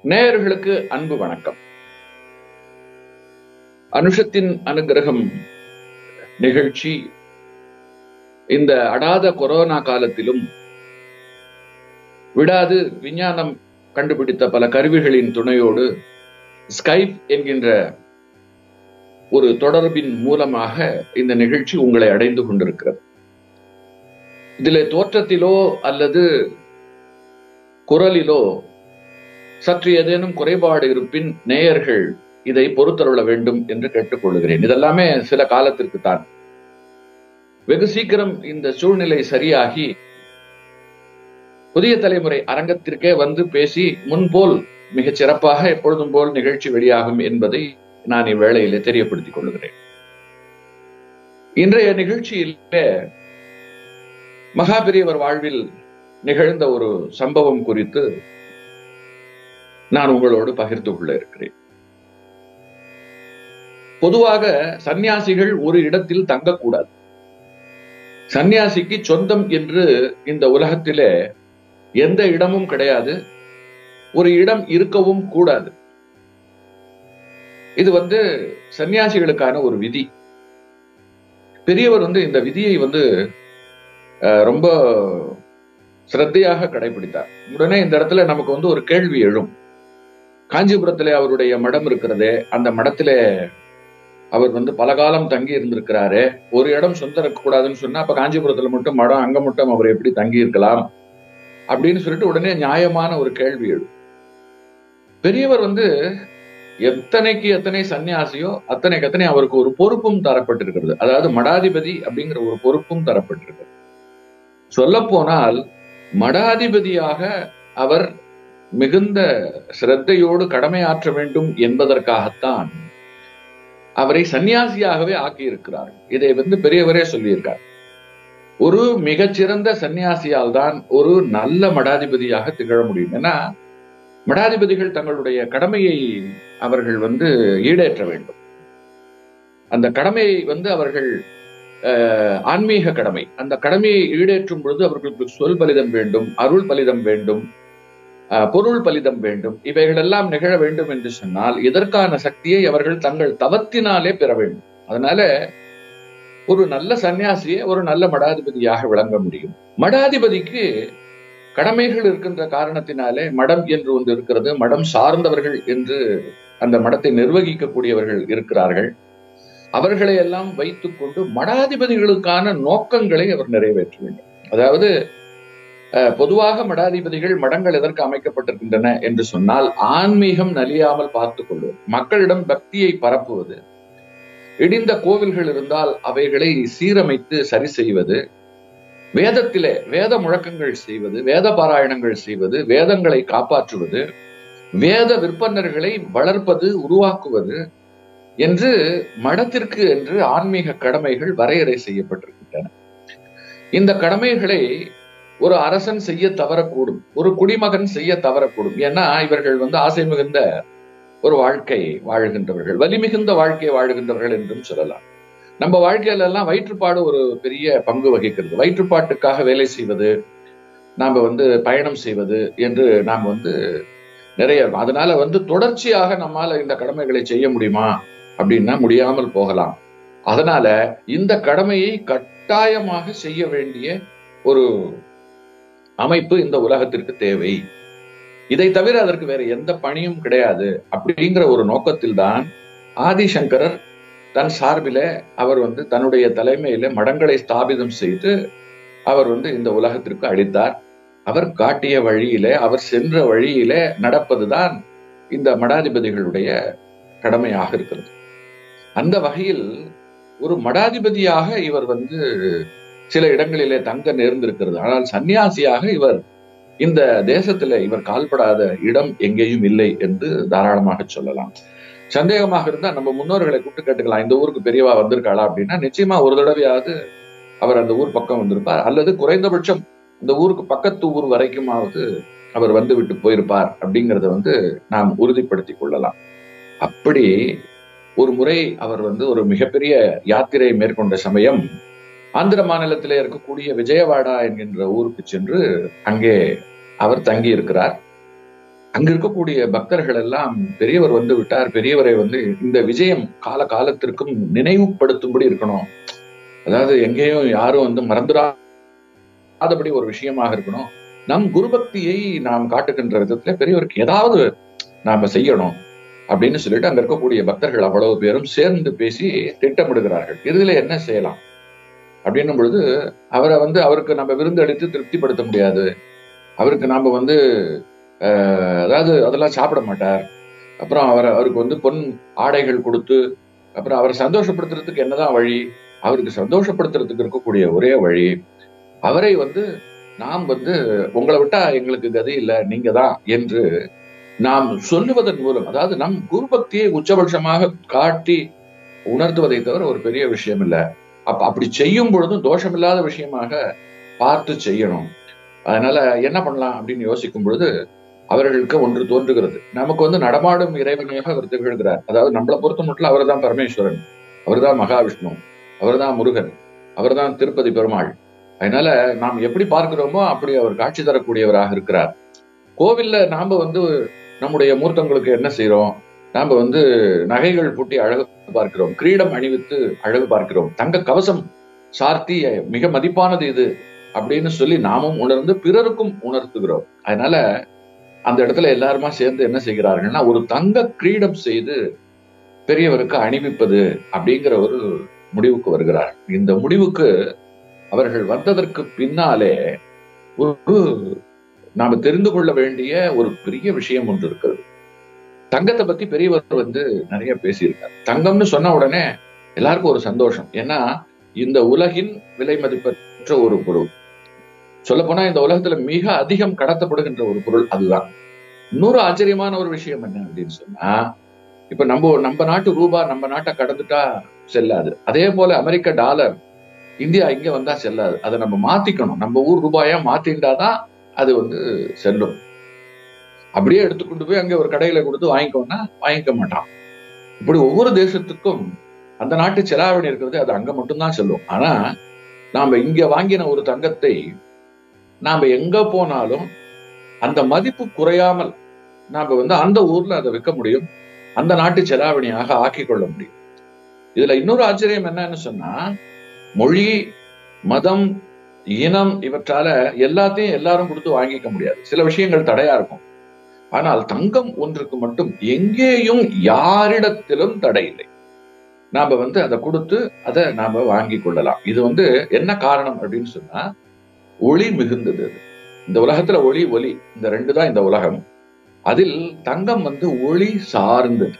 நேயர்களுக்கு அன்பு வணக்கம் அனுஷத்தின் அனுகிரகம் நிகழ்ச்சி இந்த அடாத கொரோனா காலத்திலும் விடாது விஞ்ஞானம் கண்டுபிடித்த பல கருவிகளின் துணையோடு ஸ்கைப் என்கின்ற ஒரு தொடர்பின் மூலமாக இந்த நிகழ்ச்சி உங்களை அடைந்து கொண்டிருக்கிறது இதிலே தோற்றத்திலோ அல்லது குரலிலோ சற்று ஏதேனும் குறைபாடு இருப்பின் நேயர்கள் இதை பொறுத்தருள வேண்டும் என்று கேட்டுக்கொள்கிறேன் இதெல்லாமே சில காலத்திற்கு தான் வெகு சீக்கிரம் இந்த சூழ்நிலை சரியாகி புதிய தலைமுறை அரங்கத்திற்கே வந்து பேசி முன்போல் மிகச் சிறப்பாக எப்பொழுதும் போல் நிகழ்ச்சி வெளியாகும் என்பதை நான் இவ்வேளையிலே தெரியப்படுத்திக் கொள்கிறேன் இன்றைய நிகழ்ச்சியிலே மகாபெரியவர் வாழ்வில் நிகழ்ந்த ஒரு சம்பவம் குறித்து நான் உங்களோடு பகிர்ந்து கொள்ள இருக்கிறேன் பொதுவாக சந்நியாசிகள் ஒரு இடத்தில் தங்கக்கூடாது சந்நியாசிக்கு சொந்தம் என்று இந்த உலகத்திலே எந்த இடமும் கிடையாது ஒரு இடம் இருக்கவும் கூடாது இது வந்து சன்னியாசிகளுக்கான ஒரு விதி பெரியவர் வந்து இந்த விதியை வந்து ரொம்ப சிரத்தையாக கடைபிடித்தார் உடனே இந்த இடத்துல நமக்கு வந்து ஒரு கேள்வி எழும் காஞ்சிபுரத்திலே அவருடைய மடம் இருக்கிறதே அந்த மடத்திலே அவர் வந்து பல காலம் தங்கி இருந்திருக்கிறாரு ஒரு இடம் சொந்த இருக்கக்கூடாதுன்னு சொன்னா அப்ப காஞ்சிபுரத்துல மட்டும் மடம் அங்க மட்டும் அவர் எப்படி தங்கி இருக்கலாம் அப்படின்னு சொல்லிட்டு உடனே நியாயமான ஒரு கேள்வி எழும் பெரியவர் வந்து எத்தனைக்கு எத்தனை சன்னியாசியோ அத்தனைக்கு அத்தனை அவருக்கு ஒரு பொறுப்பும் தரப்பட்டிருக்கிறது அதாவது மடாதிபதி அப்படிங்கிற ஒரு பொறுப்பும் தரப்பட்டிருக்கிறது சொல்ல போனால் மடாதிபதியாக அவர் மிகுந்த சிரத்தையோடு கடமையாற்ற வேண்டும் என்பதற்காகத்தான் அவரை சன்னியாசியாகவே ஆக்கியிருக்கிறார் இதை வந்து பெரியவரே சொல்லியிருக்கார் ஒரு மிகச்சிறந்த சன்னியாசியால் தான் ஒரு நல்ல மடாதிபதியாக திகழ முடியும் ஏன்னா மடாதிபதிகள் தங்களுடைய கடமையை அவர்கள் வந்து ஈடேற்ற வேண்டும் அந்த கடமையை வந்து அவர்கள் ஆன்மீக கடமை அந்த கடமையை ஈடேற்றும் பொழுது அவர்களுக்கு சொல் பலிதம் வேண்டும் அருள் பலிதம் வேண்டும் பொருள் பலிதம் வேண்டும் இவைகளெல்லாம் நிகழ வேண்டும் என்று சொன்னால் இதற்கான சக்தியை அவர்கள் தங்கள் தவத்தினாலே பெற வேண்டும் அதனால ஒரு நல்ல சன்னியாசியை ஒரு நல்ல மடாதிபதியாக விளங்க முடியும் மடாதிபதிக்கு கடமைகள் இருக்கின்ற காரணத்தினாலே மடம் என்று ஒன்று இருக்கிறது மடம் சார்ந்தவர்கள் என்று அந்த மடத்தை நிர்வகிக்கக்கூடியவர்கள் இருக்கிறார்கள் அவர்களை எல்லாம் வைத்துக் கொண்டு மடாதிபதிகளுக்கான நோக்கங்களை அவர் நிறைவேற்ற வேண்டும் அதாவது பொதுவாக மடாதிபதிகள் மடங்கள் எதற்கு அமைக்கப்பட்டிருக்கின்றன என்று சொன்னால் ஆன்மீகம் நலியாமல் பார்த்துக் கொள்வது மக்களிடம் பக்தியை பரப்புவது இடிந்த கோவில்கள் இருந்தால் அவைகளை சீரமைத்து சரி செய்வது வேதத்திலே வேத முழக்கங்கள் செய்வது வேத பாராயணங்கள் செய்வது வேதங்களை காப்பாற்றுவது வேத விற்பனர்களை வளர்ப்பது உருவாக்குவது என்று மடத்திற்கு என்று ஆன்மீக கடமைகள் வரையறை செய்யப்பட்டிருக்கின்றன இந்த கடமைகளை ஒரு அரசன் செய்ய தவறக்கூடும் ஒரு குடிமகன் செய்ய தவறக்கூடும் ஏன்னா இவர்கள் வந்து ஆசை மிகுந்த ஒரு வாழ்க்கை வாழ்கின்றவர்கள் வலிமிகுந்த வாழ்க்கை வாழ்கின்றவர்கள் என்றும் சொல்லலாம் நம்ம வாழ்க்கையில எல்லாம் வயிற்றுப்பாடு ஒரு பெரிய பங்கு வகிக்கிறது வயிற்றுப்பாட்டுக்காக வேலை செய்வது நாம வந்து பயணம் செய்வது என்று நாம் வந்து நிறைய அதனால வந்து தொடர்ச்சியாக நம்மால இந்த கடமைகளை செய்ய முடியுமா அப்படின்னா முடியாமல் போகலாம் அதனால இந்த கடமையை கட்டாயமாக செய்ய வேண்டிய ஒரு அமைப்பு இந்த உலகத்திற்கு தேவை இதை தவிர அதற்கு வேற எந்த பணியும் கிடையாது அப்படிங்கிற ஒரு நோக்கத்தில் தான் ஆதிசங்கரர் தன் சார்பில அவர் வந்து தன்னுடைய தலைமையில மடங்களை ஸ்தாபிதம் செய்து அவர் வந்து இந்த உலகத்திற்கு அளித்தார் அவர் காட்டிய வழியில அவர் சென்ற வழியில நடப்பதுதான் இந்த மடாதிபதிகளுடைய கடமையாக இருக்கிறது அந்த வகையில் ஒரு மடாதிபதியாக இவர் வந்து சில இடங்களிலே தங்க நேர்ந்திருக்கிறது ஆனால் சன்னியாசியாக இவர் இந்த தேசத்துல இவர் கால்படாத இடம் எங்கேயும் இல்லை என்று தாராளமாக சொல்லலாம் சந்தேகமாக இருந்தா நம்ம முன்னோர்களை கூப்பிட்டு கேட்டுக்கலாம் இந்த ஊருக்கு பெரியவா வந்திருக்காளா அப்படின்னா நிச்சயமா ஒரு தடவையாவது அவர் அந்த ஊர் பக்கம் வந்திருப்பார் அல்லது குறைந்தபட்சம் இந்த ஊருக்கு பக்கத்து ஊர் வரைக்குமாவது அவர் வந்து விட்டு போயிருப்பார் அப்படிங்கறத வந்து நாம் உறுதிப்படுத்திக் கொள்ளலாம் அப்படி ஒரு முறை அவர் வந்து ஒரு மிகப்பெரிய யாத்திரை மேற்கொண்ட சமயம் ஆந்திர மாநிலத்திலே இருக்கக்கூடிய விஜயவாடா என்கின்ற ஊருக்கு சென்று அங்கே அவர் தங்கி இருக்கிறார் அங்க இருக்கக்கூடிய பக்தர்கள் எல்லாம் பெரியவர் வந்து விட்டார் பெரியவரை வந்து இந்த விஜயம் கால காலத்திற்கும் நினைவுபடுத்தும்படி இருக்கணும் அதாவது எங்கேயும் யாரும் வந்து மறந்துடாதபடி ஒரு விஷயமாக இருக்கணும் நம் குரு பக்தியை நாம் காட்டுகின்ற விதத்துல பெரியவருக்கு ஏதாவது நாம செய்யணும் அப்படின்னு சொல்லிட்டு அங்க இருக்கக்கூடிய பக்தர்கள் அவ்வளவு பேரும் சேர்ந்து பேசி திட்டமிடுகிறார்கள் இதுல என்ன செய்யலாம் அப்படின்னும் பொழுது அவரை வந்து அவருக்கு நம்ம விருந்து அளித்து திருப்திப்படுத்த முடியாது அவருக்கு நாம வந்து அஹ், அதாவது அதெல்லாம் சாப்பிட மாட்டார் அப்புறம் அவர் அவருக்கு வந்து பொன் ஆடைகள் கொடுத்து அப்புறம் அவரை சந்தோஷப்படுத்துறதுக்கு என்னதான் வழி அவருக்கு சந்தோஷப்படுத்துறதுக்கு இருக்கக்கூடிய ஒரே வழி அவரை வந்து நாம் வந்து உங்களை விட்டா எங்களுக்கு கதி இல்லை நீங்க தான் என்று நாம் சொல்லுவதன் மூலம் அதாவது நம் குரு பக்தியை உச்சபட்சமாக காட்டி உணர்த்துவதை தவிர ஒரு பெரிய விஷயம் இல்லை அப்ப அப்படி செய்யும் பொழுதும் தோஷமில்லாத விஷயமாக பார்த்து செய்யணும் அதனால என்ன பண்ணலாம் அப்படின்னு யோசிக்கும் பொழுது அவர்களுக்கு ஒன்று தோன்றுகிறது நமக்கு வந்து நடமாடும் இறைவனாக அவர் திகழ்கிறார் அதாவது நம்மளை பொறுத்த மட்டும் அவர்தான் பரமேஸ்வரன் அவர்தான் மகாவிஷ்ணு அவர்தான் முருகன் அவர்தான் திருப்பதி பெருமாள் அதனால நாம் எப்படி பார்க்கிறோமோ அப்படி அவர் காட்சி தரக்கூடியவராக இருக்கிறார் கோவில்ல நாம வந்து நம்முடைய மூர்த்தங்களுக்கு என்ன செய்றோம் நாம வந்து நகைகள் பூட்டி அழகு பார்க்கிறோம் கிரீடம் அணிவித்து அழகு பார்க்கிறோம் தங்க கவசம் சார்த்தி மிக மதிப்பானது இது அப்படின்னு சொல்லி நாமும் உணர்ந்து பிறருக்கும் உணர்த்துகிறோம் அதனால அந்த இடத்துல எல்லாருமா சேர்ந்து என்ன செய்கிறார்கள்னா ஒரு தங்க கிரீடம் செய்து பெரியவருக்கு அணிவிப்பது அப்படிங்கிற ஒரு முடிவுக்கு வருகிறார் இந்த முடிவுக்கு அவர்கள் வந்ததற்கு பின்னாலே ஒரு நாம தெரிந்து கொள்ள வேண்டிய ஒரு பெரிய விஷயம் ஒன்று இருக்கிறது தங்கத்தை பத்தி பெரியவர் வந்து நிறைய பேசியிருக்கார் தங்கம்னு சொன்ன உடனே எல்லாருக்கும் ஒரு சந்தோஷம் ஏன்னா இந்த உலகின் விலை மதிப்பற்ற ஒரு பொருள் சொல்ல போனா இந்த உலகத்துல மிக அதிகம் கடத்தப்படுகின்ற ஒரு பொருள் அதுதான் இன்னொரு ஆச்சரியமான ஒரு விஷயம் என்ன அப்படின்னு சொன்னா இப்ப நம்ம நம்ம நாட்டு ரூபா நம்ம நாட்டை கடந்துட்டா செல்லாது அதே போல அமெரிக்க டாலர் இந்தியா இங்க வந்தா செல்லாது அதை நம்ம மாத்திக்கணும் நம்ம ஊர் ரூபாயா மாத்திண்டாதான் அது வந்து செல்லும் அப்படியே எடுத்துக்கொண்டு போய் அங்க ஒரு கடையில கொடுத்து வாங்கிக்கோன்னா வாங்கிக்க மாட்டான் இப்படி ஒவ்வொரு தேசத்துக்கும் அந்த நாட்டு செலாவணி இருக்கிறது அது அங்க மட்டும்தான் செல்லும் ஆனா நாம இங்க வாங்கின ஒரு தங்கத்தை நாம எங்க போனாலும் அந்த மதிப்பு குறையாமல் நாம வந்து அந்த ஊர்ல அதை விற்க முடியும் அந்த நாட்டு செலாவணியாக ஆக்கிக் கொள்ள முடியும் இதுல இன்னொரு ஆச்சரியம் என்னன்னு சொன்னா மொழி மதம் இனம் இவற்றால எல்லாத்தையும் எல்லாரும் கொடுத்து வாங்கிக்க முடியாது சில விஷயங்கள் தடையா இருக்கும் ஆனால் தங்கம் ஒன்றுக்கு மட்டும் எங்கேயும் யாரிடத்திலும் தடை இல்லை நாம வந்து அதை கொடுத்து அதை நாம வாங்கி கொள்ளலாம் இது வந்து என்ன காரணம் அப்படின்னு சொன்னா ஒளி மிகுந்தது அது. இந்த உலகத்துல ஒளி ஒலி இந்த ரெண்டு தான் இந்த உலகம் அதில் தங்கம் வந்து ஒளி சார்ந்தது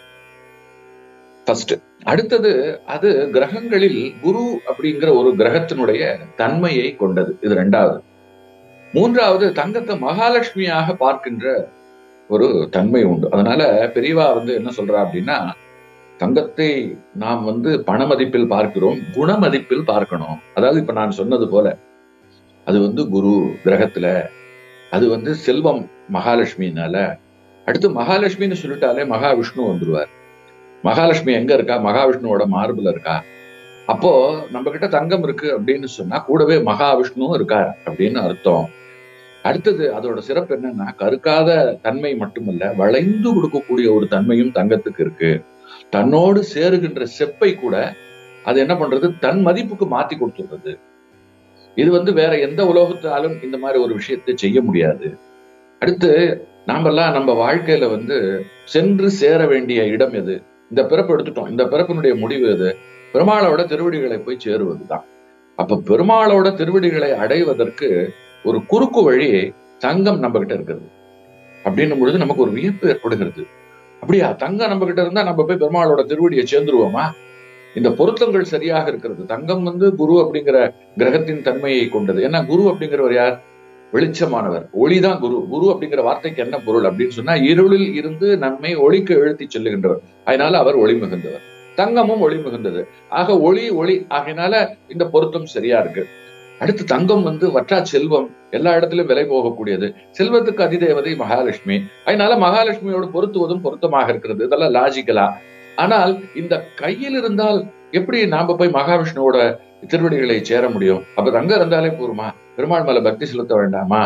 ஃபர்ஸ்ட் அடுத்தது அது கிரகங்களில் குரு அப்படிங்கிற ஒரு கிரகத்தினுடைய தன்மையை கொண்டது இது ரெண்டாவது மூன்றாவது தங்கத்தை மகாலட்சுமியாக பார்க்கின்ற ஒரு தன்மை உண்டு அதனால பெரியவா வந்து என்ன சொல்றா அப்படின்னா தங்கத்தை நாம் வந்து பண மதிப்பில் பார்க்கிறோம் குண மதிப்பில் பார்க்கணும் அதாவது இப்ப நான் சொன்னது போல அது வந்து குரு கிரகத்துல அது வந்து செல்வம் மகாலட்சுமினால அடுத்து மகாலட்சுமின்னு சொல்லிட்டாலே மகாவிஷ்ணு வந்துருவார் மகாலட்சுமி எங்க இருக்கா மகாவிஷ்ணுவோட மார்புல இருக்கா அப்போ நம்ம கிட்ட தங்கம் இருக்கு அப்படின்னு சொன்னா கூடவே மகாவிஷ்ணுவும் இருக்கார் அப்படின்னு அர்த்தம் அடுத்தது அதோட சிறப்பு என்னன்னா கருக்காத தன்மை மட்டுமல்ல வளைந்து கொடுக்கக்கூடிய ஒரு தன்மையும் தங்கத்துக்கு இருக்கு தன்னோடு சேருகின்ற செப்பை கூட அது என்ன பண்றது தன் மதிப்புக்கு மாத்தி கொடுத்துடுறது இது வந்து வேற எந்த உலோகத்தாலும் இந்த மாதிரி ஒரு விஷயத்தை செய்ய முடியாது அடுத்து நாமெல்லாம் நம்ம வாழ்க்கையில வந்து சென்று சேர வேண்டிய இடம் எது இந்த பிறப்பு எடுத்துட்டோம் இந்த பிறப்பினுடைய முடிவு எது பெருமாளோட திருவடிகளை போய் சேருவதுதான் அப்ப பெருமாளோட திருவடிகளை அடைவதற்கு ஒரு குறுக்கு வழி தங்கம் நம்ம கிட்ட இருக்கிறது அப்படின்னும் பொழுது நமக்கு ஒரு வியப்பு ஏற்படுகிறது அப்படியா தங்கம் நம்ம கிட்ட இருந்தா நம்ம போய் பெருமாளோட திருவடியை சேர்ந்துருவோமா இந்த பொருத்தங்கள் சரியாக இருக்கிறது தங்கம் வந்து குரு அப்படிங்கிற கிரகத்தின் தன்மையை கொண்டது ஏன்னா குரு அப்படிங்கிறவர் யார் வெளிச்சமானவர் ஒளிதான் குரு குரு அப்படிங்கிற வார்த்தைக்கு என்ன பொருள் அப்படின்னு சொன்னா இருளில் இருந்து நம்மை ஒளிக்கு இழுத்தி செல்லுகின்றவர் அதனால அவர் ஒளி மிகுந்தவர் தங்கமும் ஒளி மிகுந்தது ஆக ஒளி ஒளி ஆகையினால இந்த பொருத்தம் சரியா இருக்கு அடுத்து தங்கம் வந்து வற்றா செல்வம் எல்லா இடத்திலும் விலை போகக்கூடியது செல்வத்துக்கு அதிதேவதை மகாலட்சுமி அதனால மகாலட்சுமியோடு பொருத்துவதும் பொருத்தமாக இருக்கிறது இதெல்லாம் லாஜிக்கலா ஆனால் இந்த கையில் இருந்தால் எப்படி நாம போய் மகாவிஷ்ணுவோட திருவடிகளை சேர முடியும் அப்ப தங்கம் இருந்தாலே போருமா பெருமாள் மேல பக்தி செலுத்த வேண்டாமா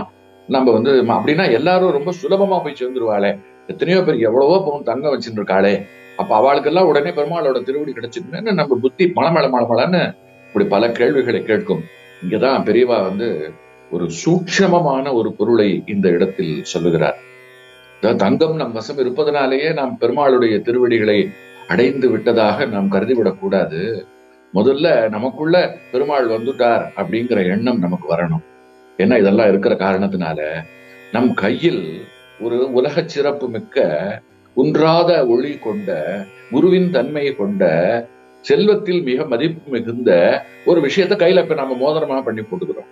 நம்ம வந்து ம- அப்படின்னா எல்லாரும் ரொம்ப சுலபமா போய் சேர்ந்துருவாளே எத்தனையோ பேர் எவ்வளவோ பவுன் தங்கம் வச்சுட்டு இருக்காளே அப்ப அவளுக்கெல்லாம் உடனே பெருமாளோட திருவடி கிடைச்சிருமே நம்ம புத்தி மளமள மளமளன்னு இப்படி பல கேள்விகளை கேட்கும் இங்கதான் பெரியவா வந்து ஒரு சூட்சமமான ஒரு பொருளை இந்த இடத்தில் சொல்லுகிறார் அதாவது தங்கம் நம் வசம் இருப்பதனாலேயே நாம் பெருமாளுடைய திருவடிகளை அடைந்து விட்டதாக நாம் கருதிவிடக் கூடாது முதல்ல நமக்குள்ள பெருமாள் வந்துட்டார் அப்படிங்கிற எண்ணம் நமக்கு வரணும் ஏன்னா இதெல்லாம் இருக்கிற காரணத்தினால நம் கையில் ஒரு உலக சிறப்பு மிக்க குன்றாத ஒளி கொண்ட குருவின் தன்மையை கொண்ட செல்வத்தில் மிக மதிப்பு மிகுந்த ஒரு விஷயத்த கையில இப்ப நம்ம மோதிரமா பண்ணி போட்டுக்கிறோம்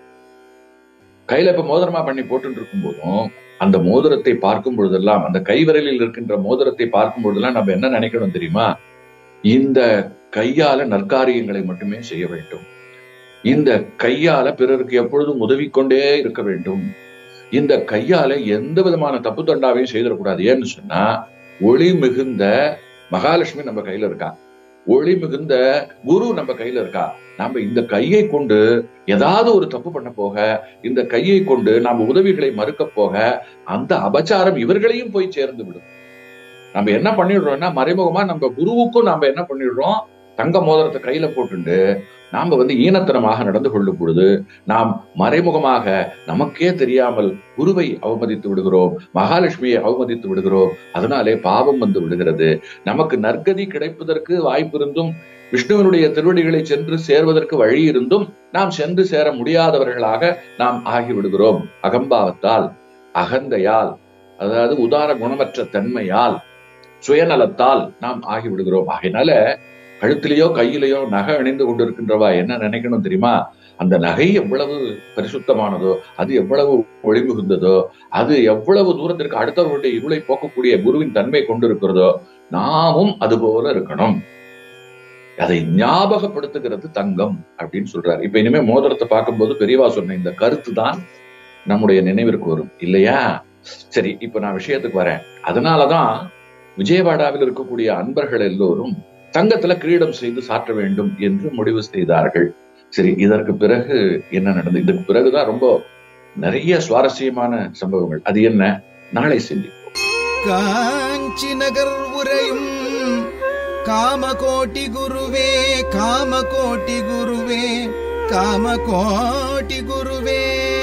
கையில இப்ப மோதிரமா பண்ணி போட்டுட்டு இருக்கும் போதும் அந்த மோதிரத்தை பார்க்கும் பொழுதெல்லாம் அந்த கைவிரலில் இருக்கின்ற மோதிரத்தை பார்க்கும் பொழுதெல்லாம் நம்ம என்ன நினைக்கணும் தெரியுமா இந்த கையால நற்காரியங்களை மட்டுமே செய்ய வேண்டும் இந்த கையால பிறருக்கு எப்பொழுதும் உதவி கொண்டே இருக்க வேண்டும் இந்த கையால எந்த விதமான தப்பு தண்டாவையும் செய்திடக்கூடாது ஏன்னு சொன்னா ஒளி மிகுந்த மகாலட்சுமி நம்ம கையில இருக்கா ஒளி மிகுந்த குரு நம்ம கையில இருக்கா நாம இந்த கையை கொண்டு ஏதாவது ஒரு தப்பு பண்ண போக இந்த கையை கொண்டு நாம உதவிகளை மறுக்க போக அந்த அபச்சாரம் இவர்களையும் போய் சேர்ந்து விடும் நம்ம என்ன பண்ணிடுறோம்னா மறைமுகமா நம்ம குருவுக்கும் நாம என்ன பண்ணிடுறோம் தங்க மோதிரத்தை கையில போட்டுண்டு நாம வந்து ஈனத்தனமாக நடந்து கொள்ளும் பொழுது நாம் மறைமுகமாக நமக்கே தெரியாமல் குருவை அவமதித்து விடுகிறோம் மகாலட்சுமியை அவமதித்து விடுகிறோம் அதனாலே பாவம் வந்து விடுகிறது நமக்கு நற்கதி கிடைப்பதற்கு வாய்ப்பு இருந்தும் விஷ்ணுவனுடைய திருவடிகளை சென்று சேர்வதற்கு வழி இருந்தும் நாம் சென்று சேர முடியாதவர்களாக நாம் ஆகிவிடுகிறோம் அகம்பாவத்தால் அகந்தையால் அதாவது உதார குணமற்ற தன்மையால் சுயநலத்தால் நாம் ஆகிவிடுகிறோம் ஆகையினால கழுத்திலேயோ கையிலேயோ நகை அணிந்து கொண்டிருக்கின்றவா என்ன நினைக்கணும் தெரியுமா அந்த நகை எவ்வளவு பரிசுத்தமானதோ அது எவ்வளவு ஒளிமிகுந்ததோ அது எவ்வளவு தூரத்திற்கு அடுத்தவர்களுடைய இருளை போக்கக்கூடிய குருவின் தன்மை கொண்டிருக்கிறதோ நாமும் அது போல இருக்கணும் அதை ஞாபகப்படுத்துகிறது தங்கம் அப்படின்னு சொல்றாரு இப்ப இனிமே மோதிரத்தை பார்க்கும்போது பெரியவா சொன்ன இந்த கருத்து தான் நம்முடைய நினைவிற்கு வரும் இல்லையா சரி இப்ப நான் விஷயத்துக்கு வரேன் அதனாலதான் விஜயவாடாவில் இருக்கக்கூடிய அன்பர்கள் எல்லோரும் தங்கத்துல கிரீடம் செய்து சாற்ற வேண்டும் என்று முடிவு செய்தார்கள் சரி இதற்கு பிறகு என்ன நடந்தது இதற்கு பிறகுதான் ரொம்ப நிறைய சுவாரஸ்யமான சம்பவங்கள் அது என்ன நாளை சிந்தி காஞ்சி நகர் உரையும் காமகோட்டி குருவே காமகோட்டி குருவே காமகோட்டி குருவே